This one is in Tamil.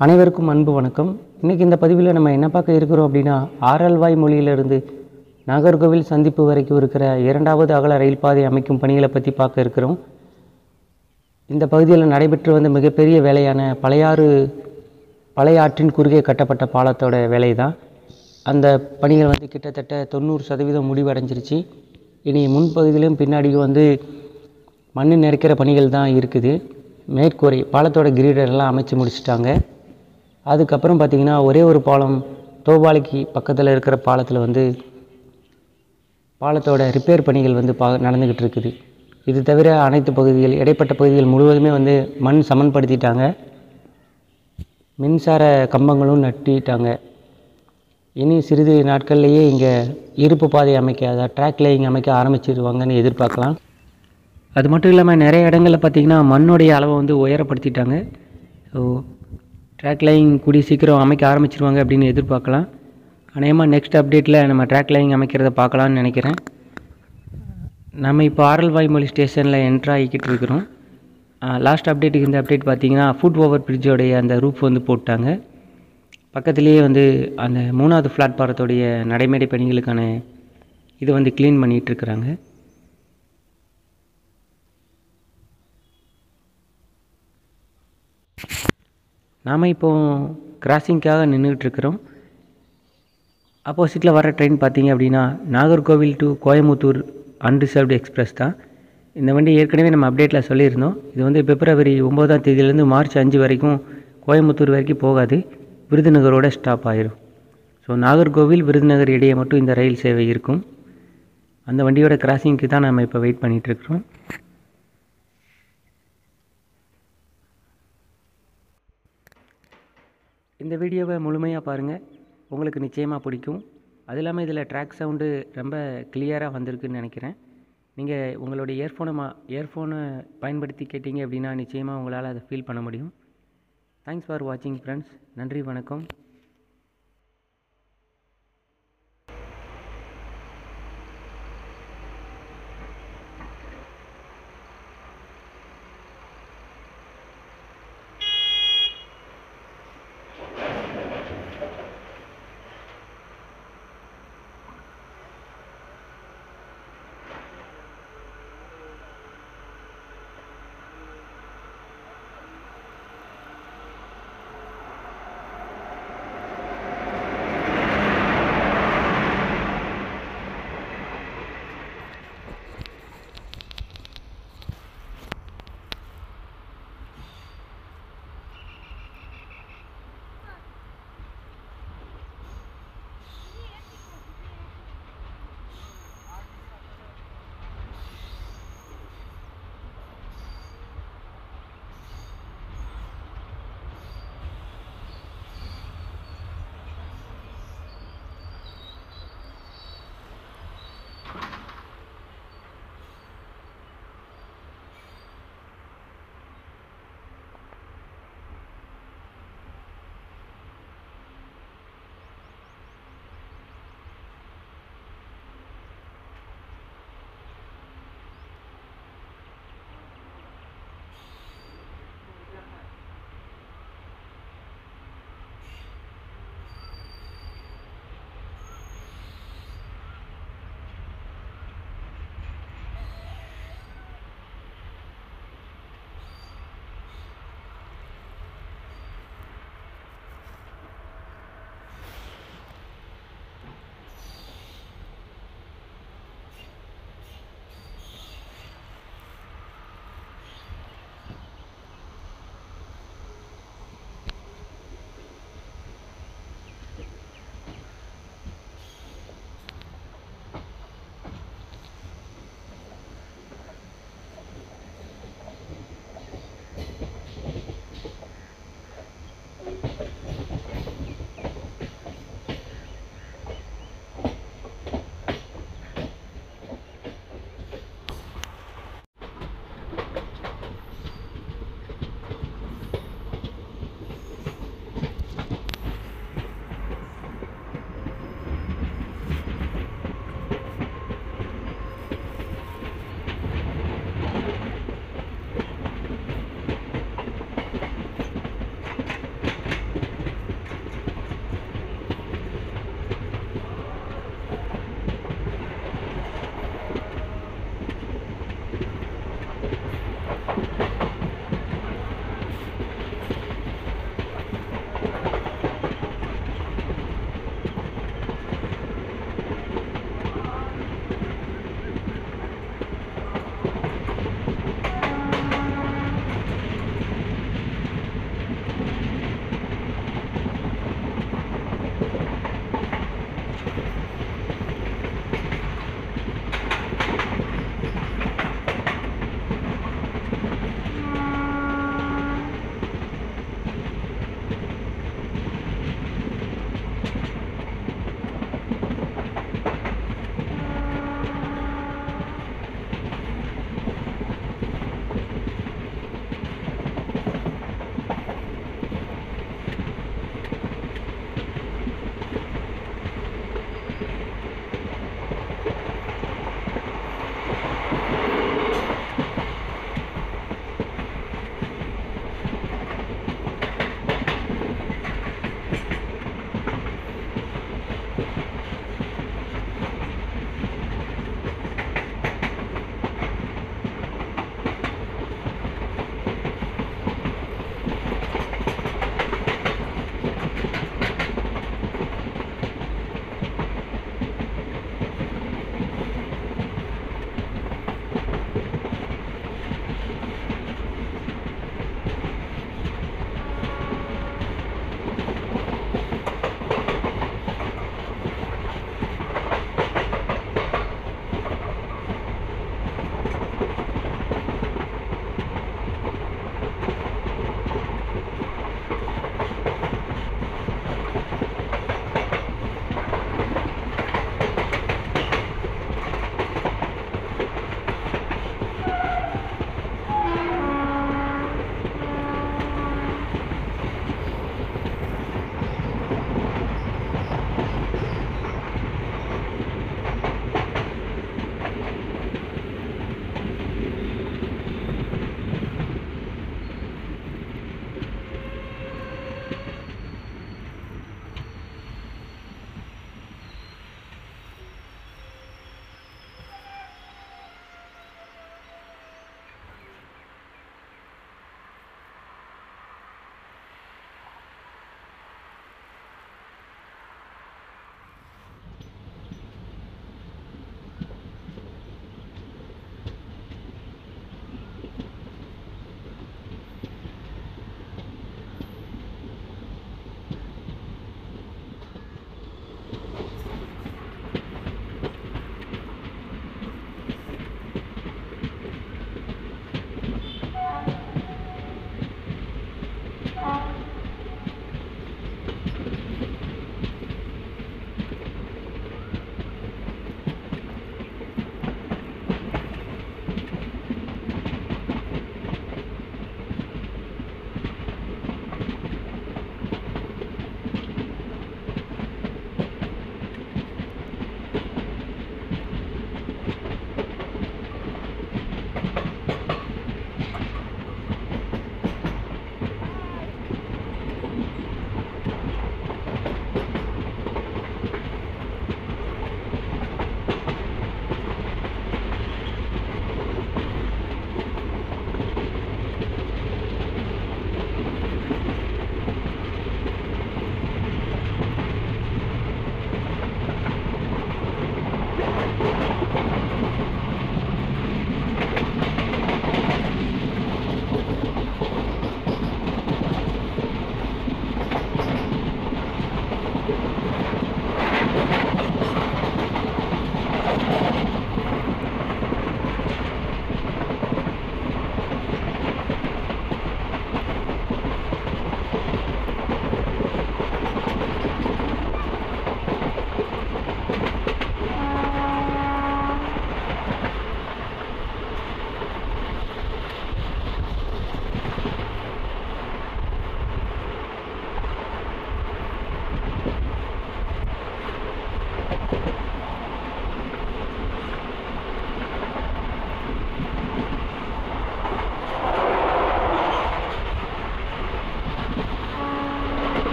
அனைவருக்கும் அன்பு வணக்கம் இன்றைக்கி இந்த பதிவில் நம்ம என்ன பார்க்க இருக்கிறோம் அப்படின்னா ஆரல்வாய் மொழியிலிருந்து நாகர்கோவில் சந்திப்பு வரைக்கும் இருக்கிற இரண்டாவது அகல ரயில் பாதை அமைக்கும் பணிகளை பற்றி பார்க்க இருக்கிறோம் இந்த பகுதியில் நடைபெற்று வந்த மிகப்பெரிய வேலையான பழையாறு பழைய ஆற்றின் குறுகே கட்டப்பட்ட பாலத்தோட வேலை தான் அந்த பணிகள் வந்து கிட்டத்தட்ட தொண்ணூறு சதவீதம் முடிவடைஞ்சிருச்சு இனி முன்பகுதியிலும் பின்னாடியும் வந்து மண் நிறைக்கிற பணிகள் தான் இருக்குது மேற்கூரை பாலத்தோட கிரீடர் எல்லாம் அமைச்சு முடிச்சிட்டாங்க அதுக்கப்புறம் பார்த்திங்கன்னா ஒரே ஒரு பாலம் தோபாலிக்கு பக்கத்தில் இருக்கிற பாலத்தில் வந்து பாலத்தோட ரிப்பேர் பணிகள் வந்து பா நடந்துக்கிட்டு இருக்குது இது தவிர அனைத்து பகுதிகள் இடைப்பட்ட பகுதிகள் முழுவதுமே வந்து மண் சமன்படுத்திட்டாங்க மின்சார கம்பங்களும் நட்டிட்டாங்க இனி சிறிது நாட்கள்லேயே இங்கே இருப்பு பாதை அமைக்க அதாவது ட்ராக் லேயிங் அமைக்க ஆரம்பிச்சிருவாங்கன்னு எதிர்பார்க்கலாம் அது மட்டும் இல்லாமல் நிறைய இடங்களில் பார்த்திங்கன்னா மண்ணுடைய அளவை வந்து உயரப்படுத்திட்டாங்க ஸோ ட்ராக் லைன் கூடிய சீக்கிரம் அமைக்க ஆரம்பிச்சிருவாங்க அப்படின்னு எதிர்பார்க்கலாம் அநேகமாக நெக்ஸ்ட் அப்டேட்டில் நம்ம ட்ராக் லைன் அமைக்கிறத பார்க்கலான்னு நினைக்கிறேன் நம்ம இப்போ ஆரல்வாய்மொழி ஸ்டேஷனில் என்ட்ரு ஆகிக்கிட்டு இருக்கிறோம் லாஸ்ட் அப்டேட்டுக்கு இந்த அப்டேட் பார்த்தீங்கன்னா ஃபுட் ஓவர் பிரிட்ஜோடைய அந்த ரூப் வந்து போட்டாங்க பக்கத்துலேயே வந்து அந்த மூணாவது பிளாட்பாரத்தோடைய நடைமேடை பணிகளுக்கான இது வந்து க்ளீன் பண்ணிகிட்ருக்குறாங்க நாம் இப்போ கிராசிங்க்காக நின்றுட்டு இருக்கிறோம் ஆப்போசிட்டில் வர ட்ரெயின் பார்த்தீங்க அப்படின்னா Nagercoil to Coimbatore unreserved express தான் இந்த வண்டி ஏற்கனவே நம்ம அப்டேட்டில் சொல்லியிருந்தோம் இது வந்து பிப்ரவரி ஒம்போதாம் தேதியிலேருந்து மார்ச் அஞ்சு வரைக்கும் கோயமுத்தூர் வரைக்கும் போகாது விருதுநகரோட ஸ்டாப் ஆயிரும் ஸோ நாகர்கோவில் விருதுநகர் இடையே மட்டும் இந்த ரயில் சேவை இருக்கும் அந்த வண்டியோட கிராசிங்க்கு தான் நம்ம இப்போ வெயிட் பண்ணிகிட்ருக்குறோம் இந்த வீடியோவை முழுமையாக பாருங்கள் உங்களுக்கு நிச்சயமாக பிடிக்கும் அது இல்லாமல் இதில் ட்ராக் சவுண்டு ரொம்ப கிளியராக வந்திருக்குன்னு நினைக்கிறேன் நீங்கள் உங்களுடைய இயர்ஃபோனை மா இயர்ஃபோனை பயன்படுத்தி கேட்டிங்க அப்படின்னா நிச்சயமாக உங்களால் அதை ஃபீல் பண்ண முடியும் தேங்க்ஸ் ஃபார் வாட்சிங் ஃப்ரெண்ட்ஸ் நன்றி வணக்கம்